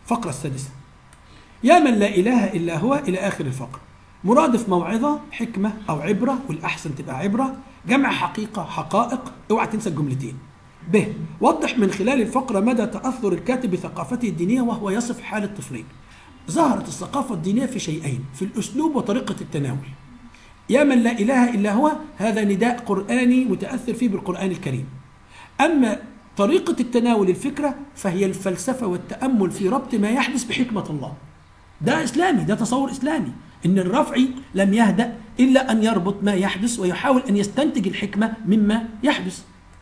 الفقرة السادسة يا من لا إله إلا هو إلى آخر الفقرة مرادف موعظة حكمة أو عبرة والأحسن تبقى عبرة جمع حقيقة حقائق اوعى تنسى الجملتين ب وضح من خلال الفقرة مدى تأثر الكاتب بثقافته الدينية وهو يصف حال الطفلين ظهرت الثقافة الدينية في شيئين في الأسلوب وطريقة التناول يا من لا إله إلا هو هذا نداء قرآني متأثر فيه بالقرآن الكريم أما طريقة التناول الفكرة فهي الفلسفة والتأمل في ربط ما يحدث بحكمة الله ده إسلامي ده تصور إسلامي إن الرفعي لم يهدأ إلا أن يربط ما يحدث ويحاول أن يستنتج الحكمة مما يحدث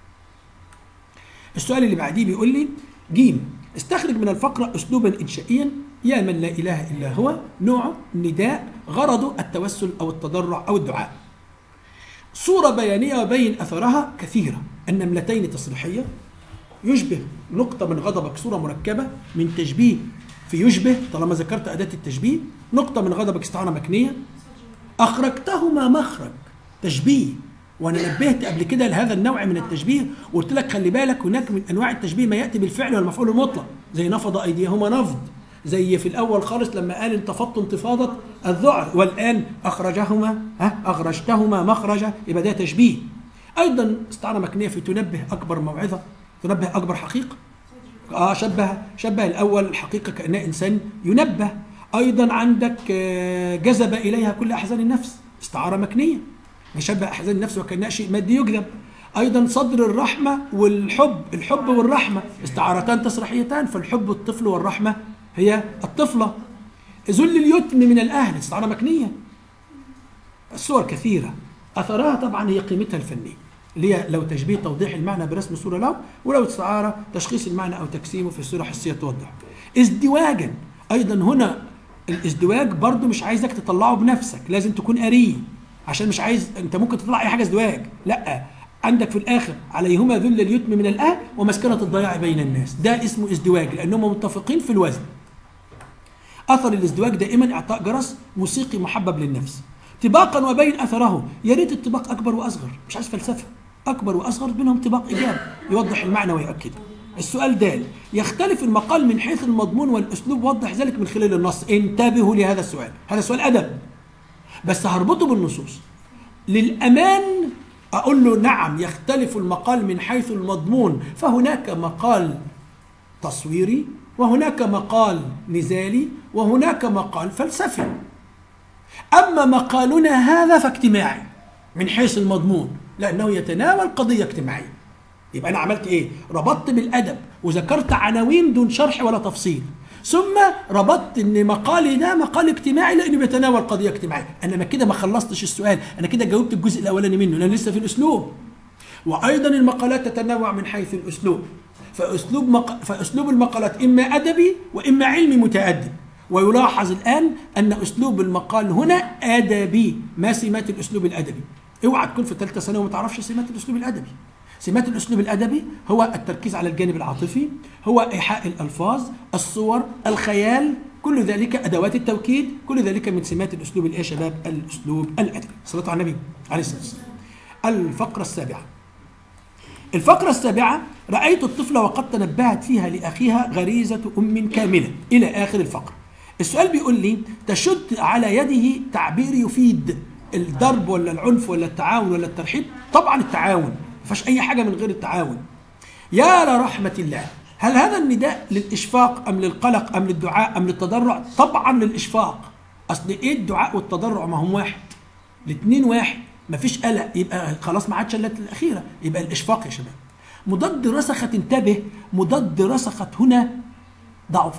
السؤال اللي بعديه بيقول لي جيم استخرج من الفقرة أسلوبا إنشائيا يا من لا إله إلا هو نوعه نداء غرضه التوسل أو التضرع أو الدعاء صورة بيانية وبين أثرها كثيرة النملتين تصريحية يشبه نقطة من غضبك صورة مركبة من تشبيه في يشبه طالما ذكرت أداة التشبيه نقطة من غضبك استعارة مكنية أخرجتهما مخرج تشبيه وانا نبهت قبل كده لهذا النوع من التشبيه وقلت لك خلي بالك هناك من انواع التشبيه ما ياتي بالفعل والمفعول المطلق زي نفض ايديهما نفض زي في الاول خالص لما قال انتفضت انتفاضه الذعر والان اخرجهما ها اخرجتهما مخرجا يبقى ده تشبيه ايضا استعاره مكنيه في تنبه اكبر موعظه تنبه اكبر حقيقه اه شبه شبه الاول الحقيقه كانها انسان ينبه ايضا عندك آه، جذب اليها كل احزان النفس استعاره مكنيه يشبه احزان النفس وكانها شيء مادي يجذب ايضا صدر الرحمه والحب الحب والرحمه استعارتان تصريحيتان فالحب الطفل والرحمه هي الطفله ذل اليتم من الاهل استعاره مكنيه الصور كثيره اثرها طبعا هي قيمتها الفنيه اللي هي لو تشبيه توضيح المعنى برسم صوره له ولو استعاره تشخيص المعنى او تجسيمه في صوره حسيه توضح ازدواجا ايضا هنا الازدواج برضو مش عايزك تطلعه بنفسك لازم تكون قريه عشان مش عايز انت ممكن تطلع اي حاجه ازدواج لا عندك في الاخر عليهما ذل اليتم من الاهل ومسكنه الضياع بين الناس ده اسمه ازدواج لانهم متفقين في الوزن اثر الازدواج دائما اعطاء جرس موسيقي محبب للنفس طباقا وبين اثره يا ريت الطباق اكبر واصغر مش عايز فلسفه اكبر واصغر بينهم طباق ايجاب يوضح المعنى ويؤكده السؤال دال يختلف المقال من حيث المضمون والاسلوب وضح ذلك من خلال النص انتبهوا لهذا السؤال هذا سؤال ادب بس هربطه بالنصوص للامان اقول له نعم يختلف المقال من حيث المضمون فهناك مقال تصويري وهناك مقال نزالي وهناك مقال فلسفي اما مقالنا هذا فاجتماعي من حيث المضمون لانه يتناول قضيه اجتماعيه يبقى انا عملت ايه ربطت بالادب وذكرت عناوين دون شرح ولا تفصيل ثم ربطت ان مقالي ده مقال اجتماعي لانه بيتناول قضيه اجتماعيه انا ما كده ما خلصتش السؤال انا كده جاوبت الجزء الاولاني منه لان لسه في الاسلوب وايضا المقالات تتنوع من حيث الاسلوب فاسلوب مق... فاسلوب المقالات اما ادبي واما علمي متادب ويلاحظ الان ان اسلوب المقال هنا ادبي ما سمات الاسلوب الادبي اوعى تكون في ثالثه ثانوي وما تعرفش سمات الاسلوب الادبي سمات الاسلوب الادبي هو التركيز على الجانب العاطفي هو ايحاء الالفاظ الصور الخيال كل ذلك ادوات التوكيد كل ذلك من سمات الاسلوب الايه يا شباب الاسلوب الادبي صلاه على النبي عليه الصلاه والسلام الفقره السابعه الفقرة السابعة رأيت الطفلة وقد تنبهت فيها لأخيها غريزة أم كاملة إلى آخر الفقرة السؤال بيقول لي تشد على يده تعبير يفيد الضرب ولا العنف ولا التعاون ولا الترحيب طبعا التعاون ما فيهاش أي حاجة من غير التعاون يا لرحمة الله هل هذا النداء للإشفاق أم للقلق أم للدعاء أم للتضرع طبعا للإشفاق أصل إيه الدعاء والتضرع ما هم واحد الاثنين واحد مفيش قلق يبقى خلاص ما عادش الا الاخيره يبقى الاشفاق يا شباب مضاد رسخت انتبه مضاد رسخت هنا ضعفت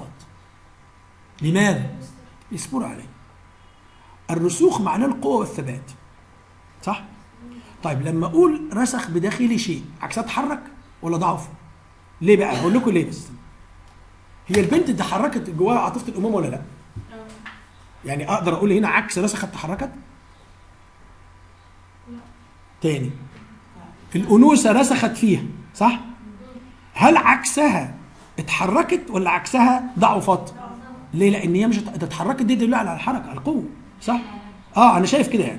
لماذا؟ اصبروا عليه الرسوخ معناه القوه والثبات صح؟ طيب لما اقول رسخ بداخلي شيء عكسها اتحرك ولا ضعف؟ ليه بقى؟ هقول لكم ليه بس هي البنت دي حركت جواها عاطفه الامومه ولا لا؟ يعني اقدر اقول هنا عكس رسخت تحركت؟ تاني الأنوثة رسخت فيها صح؟ هل عكسها اتحركت ولا عكسها ضعفت؟ ليه؟ لأن هي مش ات- اتحركت دي تدل على الحركة على القوة صح؟ اه أنا شايف كده يعني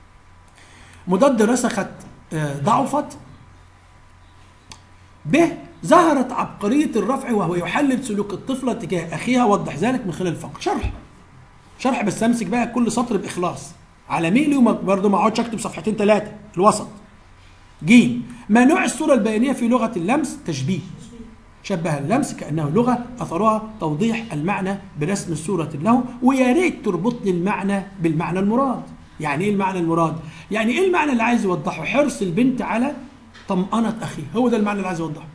مضاد رسخت آه، ضعفت ب ظهرت عبقرية الرفع وهو يحلل سلوك الطفلة تجاه أخيها وضح ذلك من خلال الفقر شرح شرح بس امسك بقى كل سطر بإخلاص على ميلي وبرضه ما اقعدش اكتب صفحتين ثلاثة الوسط جيم ما نوع الصورة البيانية في لغة اللمس تشبيه شبه اللمس كأنه لغة أثرها توضيح المعنى برسم صورة له ويا ريت تربط لي المعنى بالمعنى المراد يعني ايه المعنى المراد يعني ايه المعنى اللي عايز يوضحه حرص البنت على طمأنة أخيه هو ده المعنى اللي عايز يوضحه